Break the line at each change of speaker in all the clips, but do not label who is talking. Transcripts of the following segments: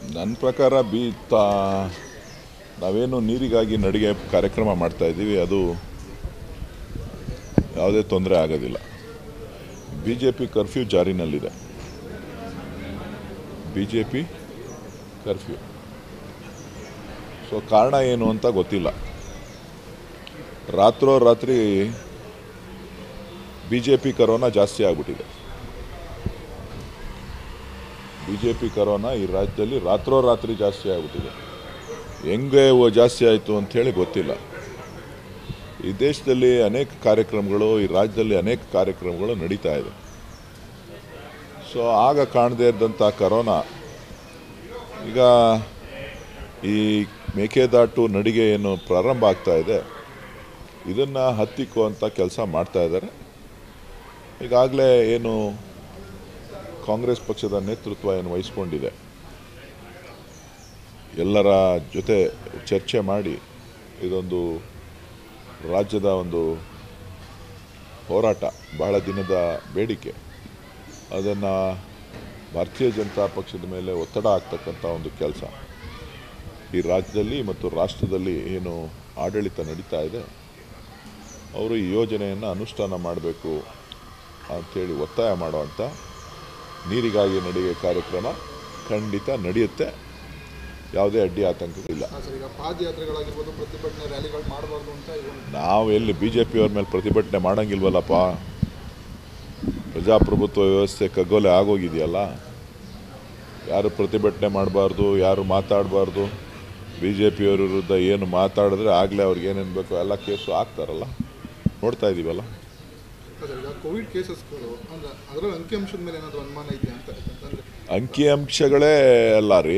ನನ್ನ ಪ್ರಕಾರ ಬಿ ತಾ ನಾವೇನು ನೀರಿಗಾಗಿ ನಡಿಗೆ ಕಾರ್ಯಕ್ರಮ ಮಾಡ್ತಾ ಇದ್ದೀವಿ ಅದು ಯಾವುದೇ ತೊಂದರೆ ಆಗೋದಿಲ್ಲ ಬಿ ಜೆ ಪಿ ಕರ್ಫ್ಯೂ ಜಾರಿನಲ್ಲಿದೆ ಬಿ ಜೆ ಪಿ ಕರ್ಫ್ಯೂ ಸೊ ಕಾರಣ ಏನು ಅಂತ ಗೊತ್ತಿಲ್ಲ ರಾತ್ರೋರಾತ್ರಿ ಬಿ ಜೆ ಪಿ ಕರೋನಾ ಜಾಸ್ತಿ ಆಗಿಬಿಟ್ಟಿದೆ ಬಿ ಜೆ ಪಿ ಕರೋನಾ ಈ ರಾಜ್ಯದಲ್ಲಿ ರಾತ್ರೋರಾತ್ರಿ ಜಾಸ್ತಿ ಆಗಿಬಿಟ್ಟಿದೆ ಹೆಂಗೆ ಓ- ಜಾಸ್ತಿ ಆಯಿತು ಅಂಥೇಳಿ ಗೊತ್ತಿಲ್ಲ ಈ ದೇಶದಲ್ಲಿ ಅನೇಕ ಕಾರ್ಯಕ್ರಮಗಳು ಈ ರಾಜ್ಯದಲ್ಲಿ ಅನೇಕ ಕಾರ್ಯಕ್ರಮಗಳು ನಡೀತಾ ಇದೆ ಸೊ ಆಗ ಕಾಣದೇ ಇದ್ದಂಥ ಕರೋನಾ ಈಗ ಈ ಮೇಕೆದಾಟು ನಡಿಗೆ ಏನು ಪ್ರಾರಂಭ ಆಗ್ತಾ ಇದೆ ಇದನ್ನು ಹತ್ತಿಕ್ಕುವಂಥ ಕೆಲಸ ಮಾಡ್ತಾ ಇದ್ದಾರೆ ಈಗಾಗಲೇ ಏನು ಕಾಂಗ್ರೆಸ್ ಪಕ್ಷದ ನೇತೃತ್ವ ಏನು ವಹಿಸ್ಕೊಂಡಿದೆ ಎಲ್ಲರ ಜೊತೆ ಚರ್ಚೆ ಮಾಡಿ ಇದೊಂದು ರಾಜ್ಯದ ಒಂದು ಹೋರಾಟ ಬಹಳ ದಿನದ ಬೇಡಿಕೆ ಅದನ್ನು ಭಾರತೀಯ ಜನತಾ ಪಕ್ಷದ ಮೇಲೆ ಒತ್ತಡ ಆಗ್ತಕ್ಕಂಥ ಒಂದು ಕೆಲಸ ಈ ರಾಜ್ಯದಲ್ಲಿ ಮತ್ತು ರಾಷ್ಟ್ರದಲ್ಲಿ ಏನು ಆಡಳಿತ ನಡೀತಾ ಇದೆ ಅವರು ಈ ಯೋಜನೆಯನ್ನು ಅನುಷ್ಠಾನ ಮಾಡಬೇಕು ಅಂಥೇಳಿ ಒತ್ತಾಯ ಮಾಡುವಂಥ ನೀರಿಗಾಗಿ ನಡೆಯುವ ಕಾರ್ಯಕ್ರಮ ಖಂಡಿತ ನಡೆಯುತ್ತೆ ಯಾವುದೇ ಅಡ್ಡಿ ಆತಂಕಗಳಿಲ್ಲ
ಹಾಂ ಸರ್ ಈಗ ಪಾದಯಾತ್ರೆಗಳಾಗಿರ್ಬೋದು ಪ್ರತಿಭಟನೆ ರ್ಯಾಲಿಗಳು ಮಾಡಬಾರ್ದು ಅಂತ ಈಗ
ನಾವು ಎಲ್ಲಿ ಬಿ ಜೆ ಪಿಯವ್ರ ಮೇಲೆ ಪ್ರತಿಭಟನೆ ಮಾಡಂಗಿಲ್ವಲ್ಲಪ್ಪ ಪ್ರಜಾಪ್ರಭುತ್ವ ವ್ಯವಸ್ಥೆ ಕಗ್ಗೊಲೆ ಆಗೋಗಿದೆಯಲ್ಲ ಯಾರು ಪ್ರತಿಭಟನೆ ಮಾಡಬಾರ್ದು ಯಾರು ಮಾತಾಡಬಾರ್ದು ಬಿ ಜೆ ಪಿಯವ್ರ ವಿರುದ್ಧ ಏನು ಮಾತಾಡಿದ್ರೆ ಆಗಲೇ ಅವ್ರಿಗೆ ಏನೇನು ಬೇಕೋ ಎಲ್ಲ ಕೇಸು ಹಾಕ್ತಾರಲ್ಲ ನೋಡ್ತಾ ಇದ್ದೀವಲ್ಲ
ಸರ್ ಈಗ ಕೋವಿಡ್ ಕೇಸಸ್ಗಳು ಅಂದ್ರೆ ಅದರಲ್ಲಿ ಅಂಕಿಅಂಶದ ಮೇಲೆ ಏನಾದರೂ ಅನುಮಾನ ಇದೆಯಾ ಅಂತ ಅಂತಂದ್ರೆ
ಅಂಕಿಅಂಶಗಳೇ ಅಲ್ಲ ರೀ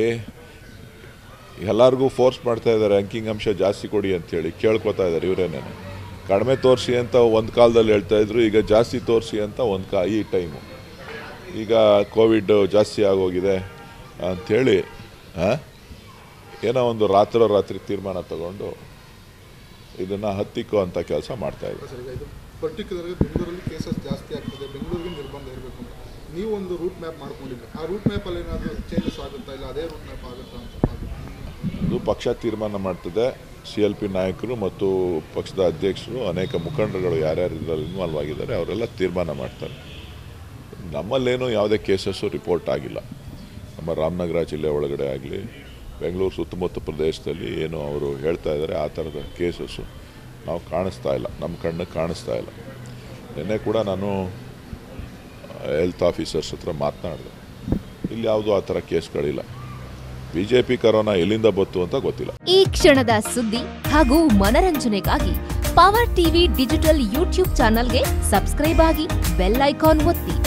ಎಲ್ಲರಿಗೂ ಫೋರ್ಸ್ ಮಾಡ್ತಾ ಇದ್ದಾರೆ ಅಂಕಿಅಂಶ ಜಾಸ್ತಿ ಕೊಡಿ ಅಂತೇಳಿ ಕೇಳ್ಕೊತಾ ಇದ್ದಾರೆ ಇವರೇನೇ ಕಡಿಮೆ ತೋರಿಸಿ ಅಂತ ಒಂದು ಕಾಲದಲ್ಲಿ ಹೇಳ್ತಾ ಇದ್ರು ಈಗ ಜಾಸ್ತಿ ತೋರಿಸಿ ಅಂತ ಒಂದು ಕಾ ಈ ಟೈಮು ಈಗ ಕೋವಿಡ್ ಜಾಸ್ತಿ ಆಗೋಗಿದೆ ಅಂಥೇಳಿ ಆ, ಏನೋ ಒಂದು ರಾತ್ರೋರಾತ್ರಿ ತೀರ್ಮಾನ ತಗೊಂಡು ಇದನ್ನು ಹತ್ತಿಕ್ಕೋ ಅಂತ ಕೆಲಸ ಮಾಡ್ತಾ ಇದ್ದಾರೆ
ಸರ್ ಈಗ ಇದು ಪರ್ಟಿಕ್ಯುಲರ್ಗೆ ಬೆಂಗಳೂರಲ್ಲಿ ಕೇಸಸ್ ಜಾಸ್ತಿ ಆಗ್ತದೆ ಬೆಂಗಳೂರಿಗೆ ನಿರ್ಬಂಧ ಇರಬೇಕು ಅಂತ ನೀವು ಒಂದು ರೂಟ್ ಮ್ಯಾಪ್ ಮಾಡ್ಕೊಂಡಿದ್ರಿ ಆ ರೂಟ್ ಮ್ಯಾಪಲ್ಲಿ ಏನಾದರೂ ಚೇಂಜಸ್ ಆಗುತ್ತಾ ಇಲ್ಲ ಅದೇ ರೂಟ್ ಮ್ಯಾಪ್ ಆಗುತ್ತಾ ಅಂತ
ಅದು ಪಕ್ಷ ತೀರ್ಮಾನ ಮಾಡ್ತದೆ ಸಿ ಎಲ್ ಪಿ ನಾಯಕರು ಮತ್ತು ಪಕ್ಷದ ಅಧ್ಯಕ್ಷರು ಅನೇಕ ಮುಖಂಡರುಗಳು ಯಾರ್ಯಾರು ಇದರಲ್ಲಿ ಇನ್ವಾಲ್ವ್ ಆಗಿದ್ದಾರೆ ಅವರೆಲ್ಲ ತೀರ್ಮಾನ ಮಾಡ್ತಾರೆ ನಮ್ಮಲ್ಲೇನೂ ಯಾವುದೇ ಕೇಸಸ್ಸು ರಿಪೋರ್ಟ್ ಆಗಿಲ್ಲ ನಮ್ಮ ರಾಮನಗರ ಜಿಲ್ಲೆ ಒಳಗಡೆ ಆಗಲಿ ಬೆಂಗಳೂರು ಸುತ್ತಮುತ್ತ ಪ್ರದೇಶದಲ್ಲಿ ಏನು ಅವರು ಹೇಳ್ತಾ ಇದ್ದಾರೆ ಆ ಥರದ ಕೇಸಸ್ಸು ನಾವು ಕಾಣಿಸ್ತಾ ಇಲ್ಲ ನಮ್ಮ ಕಣ್ಣಿಗೆ ಕಾಣಿಸ್ತಾ ಇಲ್ಲ ನಿನ್ನೆ ಕೂಡ ನಾನು ಹೆಲ್ತ್ ಆಫೀಸರ್ಸ್ ಹತ್ರ ಮಾತನಾಡಿದೆ ಇಲ್ಲಿ ಯಾವುದೂ ಆ ಥರ ಕೇಸ್ಗಳಿಲ್ಲ ಬಿ ಜೆ ಪಿ ಕರೋನಾ ಎಲ್ಲಿಂದ ಬತ್ತು ಅಂತ ಗೊತ್ತಿಲ್ಲ
ಈ ಕ್ಷಣದ ಸುದ್ದಿ ಹಾಗೂ ಮನರಂಜನೆಗಾಗಿ ಪವರ್ ಟಿವಿ ಡಿಜಿಟಲ್ ಯೂಟ್ಯೂಬ್ ಚಾನಲ್ಗೆ ಸಬ್ಸ್ಕ್ರೈಬ್ ಆಗಿ ಬೆಲ್ ಐಕಾನ್ ಒತ್ತಿ